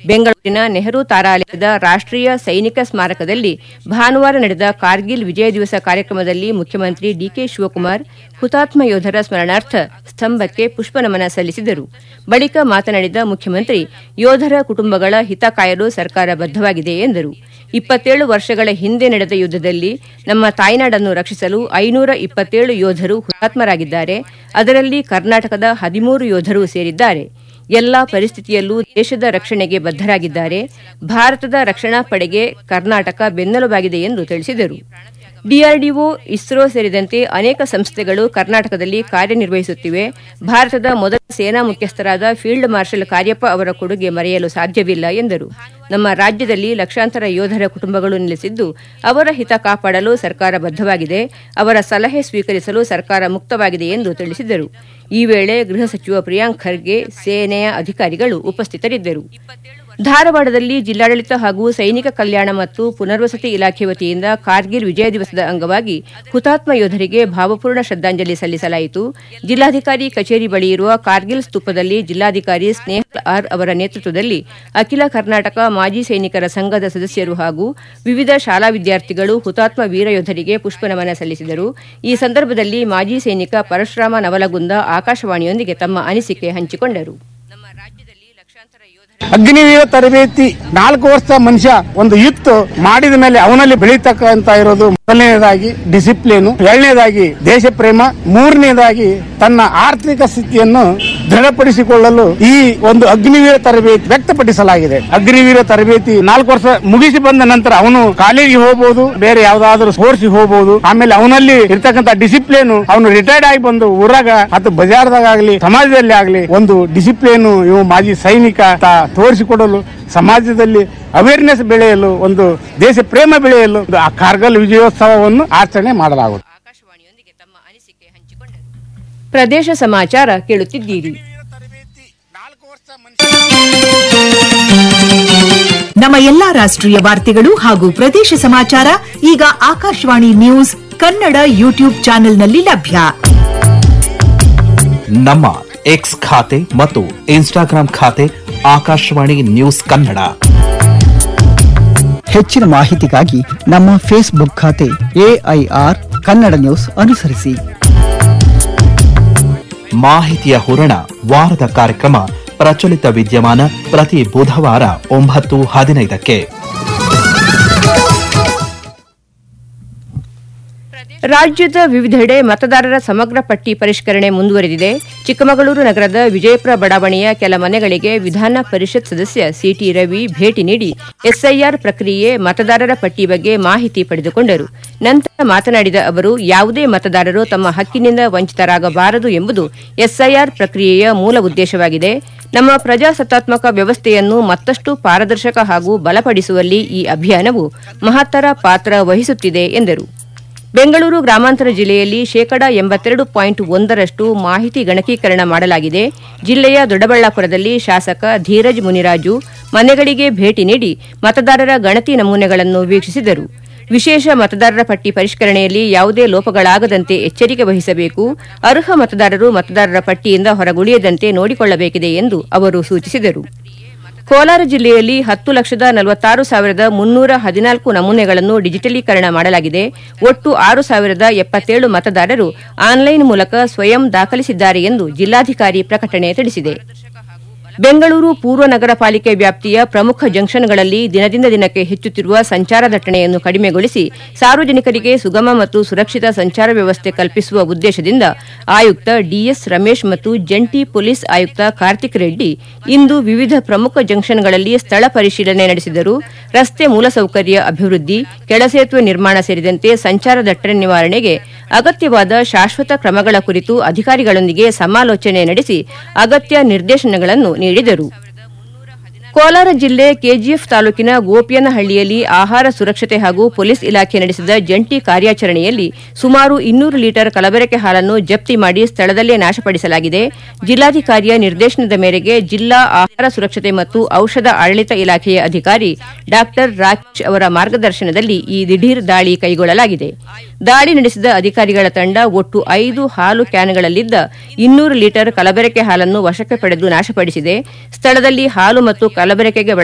ಬೆಂಗಳೂರಿನ ನೆಹರು ತಾರಾಲಯದ ರಾಷ್ಟೀಯ ಸೈನಿಕ ಸ್ಮಾರಕದಲ್ಲಿ ಭಾನುವಾರ ನಡೆದ ಕಾರ್ಗಿಲ್ ವಿಜಯ ದಿವಸ ಕಾರ್ಯಕ್ರಮದಲ್ಲಿ ಮುಖ್ಯಮಂತ್ರಿ ಡಿಕೆ ಶಿವಕುಮಾರ್ ಹುತಾತ್ಮ ಯೋಧರ ಸ್ಮರಣಾರ್ಥ ಸ್ತಂಭಕ್ಕೆ ಪುಷ್ಪನಮನ ಸಲ್ಲಿಸಿದರು ಬಳಿಕ ಮಾತನಾಡಿದ ಮುಖ್ಯಮಂತ್ರಿ ಯೋಧರ ಕುಟುಂಬಗಳ ಹಿತ ಕಾಯಲು ಸರ್ಕಾರ ಬದ್ಧವಾಗಿದೆ ಎಂದರು ಇಪ್ಪತ್ತೇಳು ವರ್ಷಗಳ ಹಿಂದೆ ನಡೆದ ಯುದ್ದದಲ್ಲಿ ನಮ್ಮ ತಾಯ್ನಾಡನ್ನು ರಕ್ಷಿಸಲು ಐನೂರ ಇಪ್ಪತ್ತೇಳು ಯೋಧರು ಹುತಾತ್ಮರಾಗಿದ್ದಾರೆ ಅದರಲ್ಲಿ ಕರ್ನಾಟಕದ ಹದಿಮೂರು ಯೋಧರು ಸೇರಿದ್ದಾರೆ ಎಲ್ಲಾ ಪರಿಸ್ಥಿತಿಯಲ್ಲೂ ದೇಶದ ರಕ್ಷಣೆಗೆ ಬದ್ಧರಾಗಿದ್ದಾರೆ ಭಾರತದ ರಕ್ಷಣಾ ಪಡೆಗೆ ಕರ್ನಾಟಕ ಬೆನ್ನೆಲುಬಾಗಿದೆ ಎಂದು ತಿಳಿಸಿದರು ಡಿಆರ್ಡಿಒ ಇಸ್ರೋ ಸೇರಿದಂತೆ ಅನೇಕ ಸಂಸ್ಥೆಗಳು ಕರ್ನಾಟಕದಲ್ಲಿ ಕಾರ್ಯನಿರ್ವಹಿಸುತ್ತಿವೆ ಭಾರತದ ಮೊದಲ ಸೇನಾ ಮುಖ್ಯಸ್ಥರಾದ ಫೀಲ್ಡ್ ಮಾರ್ಷಲ್ ಕಾರ್ಯಪ್ಪ ಅವರ ಕೊಡುಗೆ ಮರೆಯಲು ಸಾಧ್ಯವಿಲ್ಲ ಎಂದರು ನಮ್ಮ ರಾಜ್ಯದಲ್ಲಿ ಲಕ್ಷಾಂತರ ಯೋಧರ ಕುಟುಂಬಗಳು ನೆಲೆಸಿದ್ದು ಅವರ ಹಿತ ಕಾಪಾಡಲು ಸರ್ಕಾರ ಬದ್ಧವಾಗಿದೆ ಅವರ ಸಲಹೆ ಸ್ವೀಕರಿಸಲು ಸರ್ಕಾರ ಮುಕ್ತವಾಗಿದೆ ಎಂದು ತಿಳಿಸಿದರು ಈ ವೇಳೆ ಗೃಹ ಸಚಿವ ಪ್ರಿಯಾಂಕ್ ಖರ್ಗೆ ಸೇನೆಯ ಅಧಿಕಾರಿಗಳು ಉಪಸ್ಥಿತರಿದ್ದರು ಧಾರವಾಡದಲ್ಲಿ ಜಿಲ್ಲಾಡಳಿತ ಹಾಗೂ ಸೈನಿಕ ಕಲ್ಯಾಣ ಮತ್ತು ಪುನರ್ವಸತಿ ಇಲಾಖೆ ವತಿಯಿಂದ ಕಾರ್ಗಿಲ್ ವಿಜಯ ದಿವಸದ ಅಂಗವಾಗಿ ಹುತಾತ್ಮ ಯೋಧರಿಗೆ ಭಾವಪೂರ್ಣ ಶ್ರದ್ದಾಂಜಲಿ ಸಲ್ಲಿಸಲಾಯಿತು ಜಿಲ್ಲಾಧಿಕಾರಿ ಕಚೇರಿ ಬಳಿ ಇರುವ ಕಾರ್ಗಿಲ್ ಸ್ತೂಪದಲ್ಲಿ ಜಿಲ್ಲಾಧಿಕಾರಿ ಸ್ನೇಹಲ್ ಆರ್ ಅವರ ನೇತೃತ್ವದಲ್ಲಿ ಅಖಿಲ ಕರ್ನಾಟಕ ಮಾಜಿ ಸೈನಿಕರ ಸಂಘದ ಸದಸ್ಯರು ಹಾಗೂ ವಿವಿಧ ಶಾಲಾ ವಿದ್ಯಾರ್ಥಿಗಳು ಹುತಾತ್ಮ ವೀರ ಯೋಧರಿಗೆ ಪುಷ್ಪನಮನ ಸಲ್ಲಿಸಿದರು ಈ ಸಂದರ್ಭದಲ್ಲಿ ಮಾಜಿ ಸೈನಿಕ ಪರಶುರಾಮ ನವಲಗುಂದ ಆಕಾಶವಾಣಿಯೊಂದಿಗೆ ತಮ್ಮ ಅನಿಸಿಕೆ ಹಂಚಿಕೊಂಡರು ಅಗ್ನಿವೀರ ತರಬೇತಿ ನಾಲ್ಕು ವರ್ಷ ಮನುಷ್ಯ ಒಂದು ಯುತ್ತು ಮಾಡಿದ ಮೇಲೆ ಅವನಲ್ಲಿ ಬೆಳೀತಕ್ಕಂತ ಇರೋದು ಮೊದಲನೇದಾಗಿ ಡಿಸಿಪ್ಲಿನ್ ಎರಡನೇದಾಗಿ ದೇಶ ಪ್ರೇಮ ಮೂರನೇದಾಗಿ ತನ್ನ ಆರ್ಥಿಕ ಸ್ಥಿತಿಯನ್ನು ದೃಢಪಡಿಸಿಕೊಳ್ಳಲು ಈ ಒಂದು ಅಗ್ನಿವೀರ ತರಬೇತಿ ವ್ಯಕ್ತಪಡಿಸಲಾಗಿದೆ ಅಗ್ನಿವೀರ ತರಬೇತಿ ನಾಲ್ಕು ವರ್ಷ ಮುಗಿಸಿ ಬಂದ ನಂತರ ಅವನು ಕಾಲೇಜಿಗೆ ಹೋಗಬಹುದು ಬೇರೆ ಯಾವ್ದಾದ್ರು ಸ್ಪೋರ್ಟ್ಸ್ ಹೋಗಬಹುದು ಆಮೇಲೆ ಅವನಲ್ಲಿ ಇರ್ತಕ್ಕಂಥ ಡಿಸಿಪ್ಲಿನ್ ಅವನು ರಿಟೈರ್ಡ್ ಆಗಿ ಬಂದು ಊರಾಗ ಅಥವಾ ಬಜಾರ್ದಾಗ ಆಗ್ಲಿ ಸಮಾಜದಲ್ಲಿ ಆಗ್ಲಿ ಒಂದು ಡಿಸಿಪ್ಲಿನ್ ಇವು ಮಾಜಿ ಸೈನಿಕ ಅಂತ ತೋರಿಸಿಕೊಡಲು ಸಮಾಜದಲ್ಲಿ ಅವೇರ್ನೆಸ್ ಬೆಳೆಯಲು ಒಂದು ದೇಶ ಪ್ರೇಮ ಬೆಳೆಯಲು ಒಂದು ಆ ಕಾರ್ಗಲ್ ವಿಜಯೋತ್ಸವವನ್ನು ಆಚರಣೆ ಮಾಡಲಾಗುತ್ತದೆ ಪ್ರದೇಶ ಸಮಾಚಾರ ಕೇಳುತ್ತಿದ್ದೀರಿ ನಮ್ಮ ಎಲ್ಲಾ ರಾಷ್ಟ್ರೀಯ ವಾರ್ತೆಗಳು ಹಾಗೂ ಪ್ರದೇಶ ಸಮಾಚಾರ ಈಗ ಆಕಾಶವಾಣಿ ನ್ಯೂಸ್ ಕನ್ನಡ ಯೂಟ್ಯೂಬ್ ಚಾನೆಲ್ನಲ್ಲಿ ಲಭ್ಯ ನಮ್ಮ ಎಕ್ಸ್ ಖಾತೆ ಮತ್ತು ಇನ್ಸ್ಟಾಗ್ರಾಂ ಖಾತೆ ಆಕಾಶವಾಣಿ ನ್ಯೂಸ್ ಕನ್ನಡ ಹೆಚ್ಚಿನ ಮಾಹಿತಿಗಾಗಿ ನಮ್ಮ ಫೇಸ್ಬುಕ್ ಖಾತೆ ಎಐಆರ್ ಕನ್ನಡ ನ್ಯೂಸ್ ಅನುಸರಿಸಿ ಮಾಹಿತಿಯ ಹೂರಣ ವಾರದ ಕಾರ್ಯಕ್ರಮ ಪ್ರಚಲಿತ ವಿದ್ಯಮಾನ ಪ್ರತಿ ಬುಧವಾರ ಒಂಬತ್ತು ಹದಿನೈದಕ್ಕೆ ರಾಜ್ಯದ ವಿವಿಧೆಡೆ ಮತದಾರರ ಸಮಗ್ರ ಪಟ್ಟಿ ಪರಿಷ್ಕರಣೆ ಮುಂದುವರೆದಿದೆ ಚಿಕ್ಕಮಗಳೂರು ನಗರದ ವಿಜಯಪುರ ಬಡಾವಣೆಯ ಕೆಲ ಮನೆಗಳಿಗೆ ವಿಧಾನ ಪರಿಷತ್ ಸದಸ್ಯ ಸಿಟಿ ರವಿ ಭೇಟಿ ನೀಡಿ ಎಸ್ಐಆರ್ ಪ್ರಕ್ರಿಯೆ ಮತದಾರರ ಪಟ್ಟಿ ಬಗ್ಗೆ ಮಾಹಿತಿ ಪಡೆದುಕೊಂಡರು ನಂತರ ಮಾತನಾಡಿದ ಅವರು ಯಾವುದೇ ಮತದಾರರು ತಮ್ಮ ಹಕ್ಕಿನಿಂದ ವಂಚಿತರಾಗಬಾರದು ಎಂಬುದು ಎಸ್ಐಆರ್ ಪ್ರಕ್ರಿಯೆಯ ಮೂಲ ಉದ್ದೇಶವಾಗಿದೆ ನಮ್ಮ ಪ್ರಜಾಸತ್ತಾತ್ಮಕ ವ್ಯವಸ್ಥೆಯನ್ನು ಮತ್ತಷ್ಟು ಪಾರದರ್ಶಕ ಹಾಗೂ ಬಲಪಡಿಸುವಲ್ಲಿ ಈ ಅಭಿಯಾನವು ಮಹತ್ತರ ಪಾತ್ರ ವಹಿಸುತ್ತಿದೆ ಎಂದರು ಬೆಂಗಳೂರು ಗ್ರಾಮಾಂತರ ಜಿಲ್ಲೆಯಲ್ಲಿ ಶೇಕಡಾ ಎಂಬತ್ತೆರಡು ಪಾಯಿಂಟ್ ಒಂದರಷ್ಟು ಮಾಹಿತಿ ಗಣಕೀಕರಣ ಮಾಡಲಾಗಿದೆ ಜಿಲ್ಲೆಯ ದೊಡ್ಡಬಳ್ಳಾಪುರದಲ್ಲಿ ಶಾಸಕ ಧೀರಜ್ ಮುನಿರಾಜು ಮನೆಗಳಿಗೆ ಭೇಟಿ ನೀಡಿ ಮತದಾರರ ಗಣತಿ ನಮೂನೆಗಳನ್ನು ವೀಕ್ಷಿಸಿದರು ವಿಶೇಷ ಮತದಾರರ ಪಟ್ಟಿ ಪರಿಷ್ಕರಣೆಯಲ್ಲಿ ಯಾವುದೇ ಲೋಪಗಳಾಗದಂತೆ ಎಚ್ಚರಿಕೆ ವಹಿಸಬೇಕು ಅರ್ಹ ಮತದಾರರು ಮತದಾರರ ಪಟ್ಟಿಯಿಂದ ಹೊರಗುಳಿಯದಂತೆ ನೋಡಿಕೊಳ್ಳಬೇಕಿದೆ ಎಂದು ಅವರು ಸೂಚಿಸಿದರು ಕೋಲಾರ ಜಿಲ್ಲೆಯಲ್ಲಿ ಹತ್ತು ಲಕ್ಷದ ನಲವತ್ತಾರು ಸಾವಿರದ ಮುನ್ನೂರ ಹದಿನಾಲ್ಕು ನಮೂನೆಗಳನ್ನು ಡಿಜಿಟಲೀಕರಣ ಮಾಡಲಾಗಿದೆ ಒಟ್ಟು ಆರು ಸಾವಿರದ ಎಪ್ಪತ್ತೇಳು ಮತದಾರರು ಆನ್ಲೈನ್ ಮೂಲಕ ಸ್ವಯಂ ದಾಖಲಿಸಿದ್ದಾರೆ ಎಂದು ಜಿಲ್ಲಾಧಿಕಾರಿ ಪ್ರಕಟಣೆ ತಿಳಿಸಿದೆ ಬೆಂಗಳೂರು ಪೂರ್ವ ನಗರ ಪಾಲಿಕೆ ವ್ಯಾಪ್ತಿಯ ಪ್ರಮುಖ ಜಂಕ್ಷನ್ಗಳಲ್ಲಿ ದಿನದಿಂದ ದಿನಕ್ಕೆ ಹೆಚ್ಚುತ್ತಿರುವ ಸಂಚಾರ ದಟ್ಟಣೆಯನ್ನು ಕಡಿಮೆಗೊಳಿಸಿ ಸಾರ್ವಜನಿಕರಿಗೆ ಸುಗಮ ಮತ್ತು ಸುರಕ್ಷಿತ ಸಂಚಾರ ವ್ಯವಸ್ಥೆ ಕಲ್ಪಿಸುವ ಉದ್ದೇಶದಿಂದ ಆಯುಕ್ತ ಡಿಎಸ್ ರಮೇಶ್ ಮತ್ತು ಜಂಟಿ ಪೊಲೀಸ್ ಆಯುಕ್ತ ಕಾರ್ತಿಕ್ ರೆಡ್ಡಿ ಇಂದು ವಿವಿಧ ಪ್ರಮುಖ ಜಂಕ್ಷನ್ಗಳಲ್ಲಿ ಸ್ಥಳ ಪರಿಶೀಲನೆ ನಡೆಸಿದರು ರಸ್ತೆ ಮೂಲಸೌಕರ್ಯ ಅಭಿವೃದ್ಧಿ ಕೆಳಸೇತುವೆ ನಿರ್ಮಾಣ ಸೇರಿದಂತೆ ಸಂಚಾರ ದಟ್ಟಣೆ ನಿವಾರಣೆಗೆ ಅಗತ್ಯವಾದ ಶಾಶ್ವತ ಕ್ರಮಗಳ ಕುರಿತು ಅಧಿಕಾರಿಗಳೊಂದಿಗೆ ಸಮಾಲೋಚನೆ ನಡೆಸಿ ಅಗತ್ಯ ನಿರ್ದೇಶನಗಳನ್ನು ನೀಡಿದರು ಕೋಲಾರ ಜಿಲ್ಲೆ ಕೆಜಿಎಫ್ ತಾಲೂಕಿನ ಗೋಪಿಯನಹಳ್ಳಿಯಲ್ಲಿ ಆಹಾರ ಸುರಕ್ಷತೆ ಹಾಗೂ ಪೊಲೀಸ್ ಇಲಾಖೆ ನಡೆಸಿದ ಜಂಟಿ ಕಾರ್ಯಾಚರಣೆಯಲ್ಲಿ ಸುಮಾರು ಇನ್ನೂರು ಲೀಟರ್ ಕಲಬೆರಕೆ ಹಾಲನ್ನು ಜಪ್ತಿ ಮಾಡಿ ಸ್ಥಳದಲ್ಲೇ ನಾಶಪಡಿಸಲಾಗಿದೆ ಜಿಲ್ಲಾಧಿಕಾರಿಯ ನಿರ್ದೇಶನದ ಮೇರೆಗೆ ಜಿಲ್ಲಾ ಆಹಾರ ಸುರಕ್ಷತೆ ಮತ್ತು ಔಷಧ ಆಡಳಿತ ಇಲಾಖೆಯ ಅಧಿಕಾರಿ ಡಾ ರಾಕೇಶ್ ಅವರ ಮಾರ್ಗದರ್ಶನದಲ್ಲಿ ಈ ದಿಢೀರ್ ದಾಳಿ ಕೈಗೊಳ್ಳಲಾಗಿದೆ ದಾಳಿ ನಡೆಸಿದ ಅಧಿಕಾರಿಗಳ ತಂಡ ಒಟ್ಟು ಐದು ಹಾಲು ಕ್ಯಾನ್ಗಳಲ್ಲಿದ್ದ ಇನ್ನೂರು ಲೀಟರ್ ಕಲಬೆರಕೆ ಹಾಲನ್ನು ವಶಕ್ಕೆ ಪಡೆದು ನಾಶಪಡಿಸಿದೆ ಸ್ಥಳದಲ್ಲಿ ಹಾಲು ಮತ್ತು ಕಲಬೆರಕೆಗೆ